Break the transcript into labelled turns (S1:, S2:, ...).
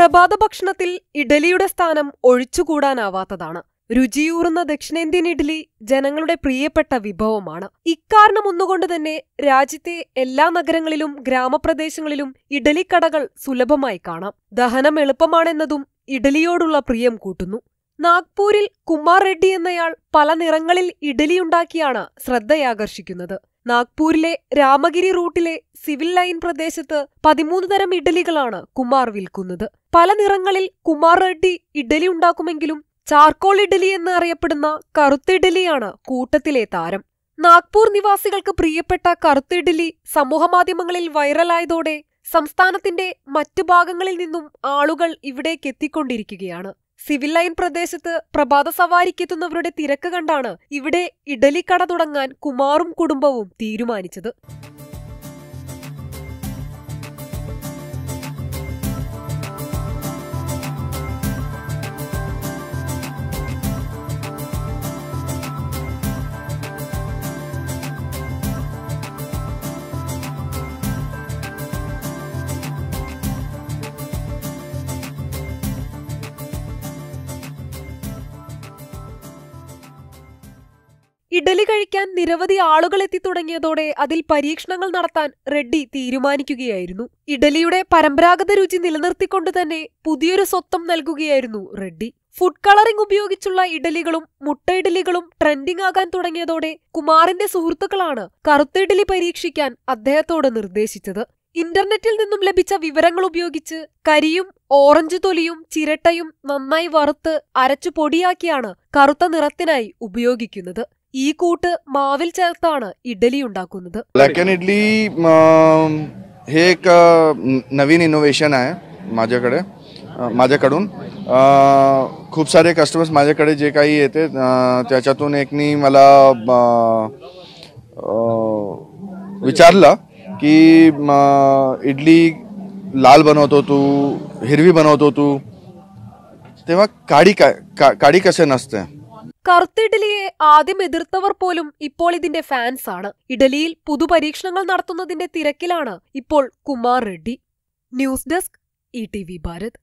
S1: പ്രഭാത ഭക്ഷണത്തിൽ ഇഡലിയുടെ സ്ഥാനം ഒഴിച്ചുകൂടാനാവാത്തതാണ് രുചിയൂറുന്ന ദക്ഷിണേന്ത്യൻ ഇഡ്ഡലി ജനങ്ങളുടെ പ്രിയപ്പെട്ട വിഭവമാണ് ഇക്കാരണം ഒന്നുകൊണ്ട് തന്നെ രാജ്യത്തെ എല്ലാ നഗരങ്ങളിലും ഗ്രാമപ്രദേശങ്ങളിലും ഇഡലിക്കടകൾ സുലഭമായി കാണാം ദഹനം എളുപ്പമാണെന്നതും ഇഡലിയോടുള്ള പ്രിയം കൂട്ടുന്നു നാഗ്പൂരിൽ കുമാർ റെഡ്ഡി എന്നയാൾ പല നിറങ്ങളിൽ ഇഡലിയുണ്ടാക്കിയാണ് ശ്രദ്ധയാകർഷിക്കുന്നത് നാഗ്പൂരിലെ രാമഗിരി റൂട്ടിലെ സിവിൽ ലൈൻ പ്രദേശത്ത് പതിമൂന്ന് തരം ഇഡലികളാണ് കുമാർ വിൽക്കുന്നത് പല നിറങ്ങളിൽ കുമാർ റെഡ്ഡി ഇഡലി ഉണ്ടാക്കുമെങ്കിലും ചാർക്കോൾ ഇഡലി എന്ന് അറിയപ്പെടുന്ന കറുത്ത ഇഡലിയാണ് കൂട്ടത്തിലെ താരം നാഗ്പൂർ നിവാസികൾക്ക് പ്രിയപ്പെട്ട കറുത്ത ഇഡലി സമൂഹമാധ്യമങ്ങളിൽ വൈറലായതോടെ സംസ്ഥാനത്തിന്റെ മറ്റു ഭാഗങ്ങളിൽ നിന്നും ആളുകൾ ഇവിടേക്ക് എത്തിക്കൊണ്ടിരിക്കുകയാണ് സിവിൽ ലൈൻ പ്രദേശത്ത് പ്രഭാത സവാരിക്കെത്തുന്നവരുടെ തിരക്ക് കണ്ടാണ് ഇവിടെ ഇഡലിക്കട തുടങ്ങാൻ കുമാറും കുടുംബവും തീരുമാനിച്ചത് ഇഡലി കഴിക്കാൻ നിരവധി ആളുകൾ എത്തിത്തുടങ്ങിയതോടെ അതിൽ പരീക്ഷണങ്ങൾ നടത്താൻ റെഡ്ഡി തീരുമാനിക്കുകയായിരുന്നു ഇഡലിയുടെ പരമ്പരാഗത രുചി നിലനിർത്തിക്കൊണ്ട് തന്നെ പുതിയൊരു സ്വത്വം നൽകുകയായിരുന്നു റെഡ്ഡി ഫുഡ് കളറിംഗ് ഉപയോഗിച്ചുള്ള ഇഡലികളും മുട്ട ഇഡലികളും ട്രെൻഡിംഗ് ആകാൻ തുടങ്ങിയതോടെ കുമാറിന്റെ സുഹൃത്തുക്കളാണ് കറുത്ത ഇഡലി പരീക്ഷിക്കാൻ അദ്ദേഹത്തോട് നിർദ്ദേശിച്ചത് ഇന്റർനെറ്റിൽ നിന്നും ലഭിച്ച വിവരങ്ങൾ ഉപയോഗിച്ച് കരിയും ഓറഞ്ച് തൊലിയും ചിരട്ടയും നന്നായി വറുത്ത് അരച്ചു പൊടിയാക്കിയാണ് കറുത്ത നിറത്തിനായി ഉപയോഗിക്കുന്നത് ഈ കൂട്ട് മാവിൽ ചേർത്താണ് ഇഡലി ഉണ്ടാക്കുന്നത്
S2: ब्लॅक अँड इडली अं, हे एक अं, न- नवीन इनोव्हेशन आहे माझ्याकडे अं, माझ्याकडून अं, खूप सारे कस्टमर्स माझ्याकडे जे काही येते अं, त्याच्यातून एकनी मला अं, अं, विचारलं की अं, इडली लाल बनवतो तू हिरवी बनवतो तू तेव्हा काळी काय का- काळी कसे नसते
S1: കറുത്ത ഇഡലിയെ ആദ്യം എതിർത്തവർ പോലും ഇപ്പോൾ ഇതിന്റെ ഫാൻസ് ആണ് ഇഡലിയിൽ പുതുപരീക്ഷണങ്ങൾ നടത്തുന്നതിന്റെ തിരക്കിലാണ് ഇപ്പോൾ Kumar Reddy news desk E T V Bharat